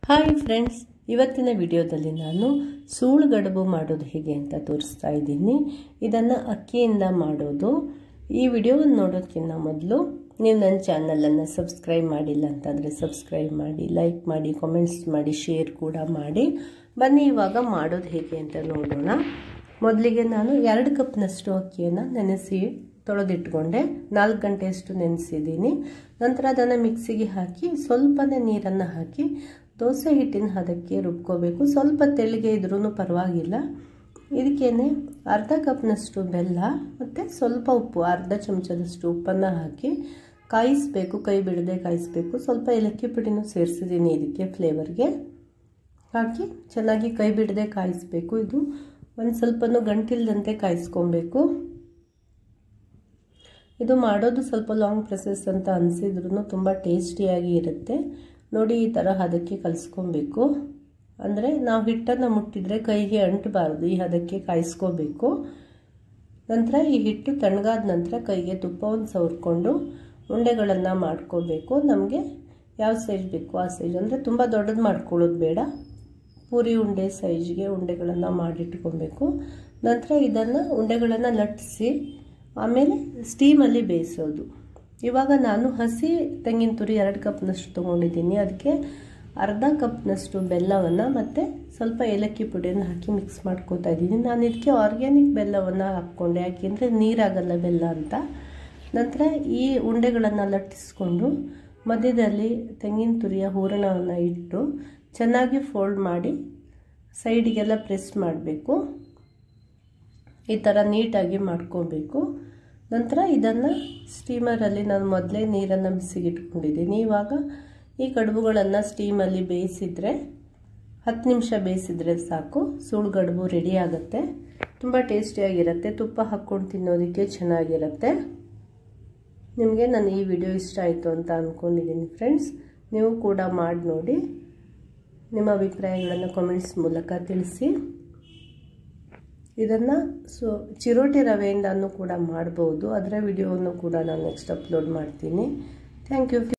hi friends ಇವತ್ತಿನ ವಿಡಿಯೋದಲ್ಲಿ ನಾನು ಸೂಳು ಗಡುಬು ಮಾಡೋದು ಹೇಗೆ ಅಂತ ತೋರಿಸ್ತಾ ಇದ್ದೀನಿ ಇದನ್ನು ಅಕ್ಕಿಯಿಂದ ಮಾಡೋದು ಈ ವಿಡಿಯೋವನ್ನು ನೋಡೋದಕ್ಕಿಂತ ಮೊದಲು ನೀವು ನನ್ನ ಚಾನಲನ್ನು ಸಬ್ಸ್ಕ್ರೈಬ್ ಮಾಡಿಲ್ಲ ಅಂತಂದರೆ ಸಬ್ಸ್ಕ್ರೈಬ್ ಮಾಡಿ ಲೈಕ್ ಮಾಡಿ ಕಾಮೆಂಟ್ಸ್ ಮಾಡಿ ಶೇರ್ ಕೂಡ ಮಾಡಿ ಬನ್ನಿ ಇವಾಗ ಮಾಡೋದು ಹೇಗೆ ಅಂತ ನೋಡೋಣ ಮೊದಲಿಗೆ ನಾನು ಎರಡು ಕಪ್ನಷ್ಟು ಅಕ್ಕಿಯನ್ನು ನೆನೆಸಿ ತೊಳೆದಿಟ್ಕೊಂಡೆ ನಾಲ್ಕು ಗಂಟೆಯಷ್ಟು ನೆನೆಸಿದ್ದೀನಿ ನಂತರ ಅದನ್ನು ಮಿಕ್ಸಿಗೆ ಹಾಕಿ ಸ್ವಲ್ಪನೇ ನೀರನ್ನು ಹಾಕಿ ದೋಸೆ ಹಿಟ್ಟಿನ ಹದಕ್ಕೆ ರುಬ್ಕೋಬೇಕು ಸ್ವಲ್ಪ ತೆಳ್ಳಗೆ ಇದ್ರೂ ಪರವಾಗಿಲ್ಲ ಇದಕ್ಕೇನೆ ಅರ್ಧ ಕಪ್ನಷ್ಟು ಬೆಲ್ಲ ಮತ್ತು ಸ್ವಲ್ಪ ಉಪ್ಪು ಅರ್ಧ ಚಮಚದಷ್ಟು ಉಪ್ಪನ್ನು ಹಾಕಿ ಕಾಯಿಸಬೇಕು ಕೈ ಬಿಡದೆ ಕಾಯಿಸಬೇಕು ಸ್ವಲ್ಪ ಏಲಕ್ಕಿ ಪುಡಿನೂ ಸೇರಿಸಿದ್ದೀನಿ ಇದಕ್ಕೆ ಫ್ಲೇವರ್ಗೆ ಹಾಕಿ ಚೆನ್ನಾಗಿ ಕೈ ಬಿಡದೆ ಕಾಯಿಸಬೇಕು ಇದು ಒಂದು ಸ್ವಲ್ಪನೂ ಗಂಟಿಲ್ದಂತೆ ಕಾಯಿಸ್ಕೊಬೇಕು ಇದು ಮಾಡೋದು ಸ್ವಲ್ಪ ಲಾಂಗ್ ಪ್ರೊಸೆಸ್ ಅಂತ ಅನಿಸಿದ್ರು ತುಂಬ ಟೇಸ್ಟಿಯಾಗಿ ಇರುತ್ತೆ ನೋಡಿ ಈ ಥರ ಹದಕ್ಕೆ ಕಲಿಸ್ಕೊಬೇಕು ಅಂದರೆ ನಾವು ಹಿಟ್ಟನ್ನು ಮುಟ್ಟಿದರೆ ಕೈಗೆ ಅಂಟಬಾರ್ದು ಈ ಹದಕ್ಕೆ ಕಾಯಿಸ್ಕೋಬೇಕು ನಂತರ ಈ ಹಿಟ್ಟು ತಣ್ಣಗಾದ ನಂತರ ಕೈಗೆ ತುಪ್ಪವನ್ನು ಸವರ್ಕೊಂಡು ಉಂಡೆಗಳನ್ನು ಮಾಡ್ಕೋಬೇಕು ನಮಗೆ ಯಾವ ಸೈಜ್ ಬೇಕು ಆ ಸೈಜ್ ಅಂದರೆ ತುಂಬ ದೊಡ್ಡದು ಮಾಡ್ಕೊಳ್ಳೋದು ಬೇಡ ಪೂರಿ ಉಂಡೆ ಸೈಜ್ಗೆ ಉಂಡೆಗಳನ್ನು ಮಾಡಿಟ್ಕೊಬೇಕು ನಂತರ ಇದನ್ನು ಉಂಡೆಗಳನ್ನು ಲಟ್ಟಿಸಿ ಆಮೇಲೆ ಸ್ಟೀಮಲ್ಲಿ ಬೇಯಿಸೋದು ಇವಾಗ ನಾನು ಹಸಿ ತೆಂಗಿನ ತುರಿ ಎರಡು ಕಪ್ನಷ್ಟು ತೊಗೊಂಡಿದ್ದೀನಿ ಅದಕ್ಕೆ ಅರ್ಧ ಕಪ್ನಷ್ಟು ಬೆಲ್ಲವನ್ನು ಮತ್ತು ಸ್ವಲ್ಪ ಏಲಕ್ಕಿ ಪುಡಿಯನ್ನು ಹಾಕಿ ಮಿಕ್ಸ್ ಮಾಡ್ಕೋತಾ ಇದ್ದೀನಿ ನಾನು ಇದಕ್ಕೆ ಆರ್ಗ್ಯಾನಿಕ್ ಬೆಲ್ಲವನ್ನು ಹಾಕ್ಕೊಂಡೆ ಯಾಕೆಂದರೆ ನೀರಾಗಲ್ಲ ಬೆಲ್ಲ ಅಂತ ನಂತರ ಈ ಉಂಡೆಗಳನ್ನು ಲಟ್ಟಿಸ್ಕೊಂಡು ಮಧ್ಯದಲ್ಲಿ ತೆಂಗಿನ ತುರಿಯ ಹೂರಣವನ್ನು ಇಟ್ಟು ಚೆನ್ನಾಗಿ ಫೋಲ್ಡ್ ಮಾಡಿ ಸೈಡಿಗೆಲ್ಲ ಪ್ರೆಸ್ ಮಾಡಬೇಕು ಈ ಥರ ನೀಟಾಗಿ ಮಾಡ್ಕೋಬೇಕು ನಂತರ ಇದನ್ನು ಸ್ಟೀಮರಲ್ಲಿ ನಾನು ಮೊದಲೇ ನೀರನ್ನು ಬಿಸಿಗಿಟ್ಕೊಂಡಿದ್ದೀನಿ ಇವಾಗ ಈ ಕಡುಬುಗಳನ್ನು ಸ್ಟೀಮಲ್ಲಿ ಬೇಯಿಸಿದರೆ ಹತ್ತು ನಿಮಿಷ ಬೇಯಿಸಿದರೆ ಸಾಕು ಸುಳ್ಳು ಗಡುಬು ರೆಡಿ ಆಗುತ್ತೆ ತುಂಬ ಟೇಸ್ಟಿಯಾಗಿರುತ್ತೆ ತುಪ್ಪ ಹಾಕ್ಕೊಂಡು ತಿನ್ನೋದಕ್ಕೆ ಚೆನ್ನಾಗಿರುತ್ತೆ ನಿಮಗೆ ನಾನು ಈ ವಿಡಿಯೋ ಇಷ್ಟ ಆಯಿತು ಅಂತ ಅಂದ್ಕೊಂಡಿದ್ದೀನಿ ಫ್ರೆಂಡ್ಸ್ ನೀವು ಕೂಡ ಮಾಡಿ ನೋಡಿ ನಿಮ್ಮ ಅಭಿಪ್ರಾಯಗಳನ್ನು ಕಾಮೆಂಟ್ಸ್ ಮೂಲಕ ತಿಳಿಸಿ ಇದನ್ನು ಸೊ ಚಿರೋಟಿ ರವೆಯಿಂದನೂ ಕೂಡ ಮಾಡ್ಬೋದು ಅದರ ವಿಡಿಯೋವನ್ನು ಕೂಡ ನಾನು ನೆಕ್ಸ್ಟ್ ಅಪ್ಲೋಡ್ ಮಾಡ್ತೀನಿ ಥ್ಯಾಂಕ್ ಯು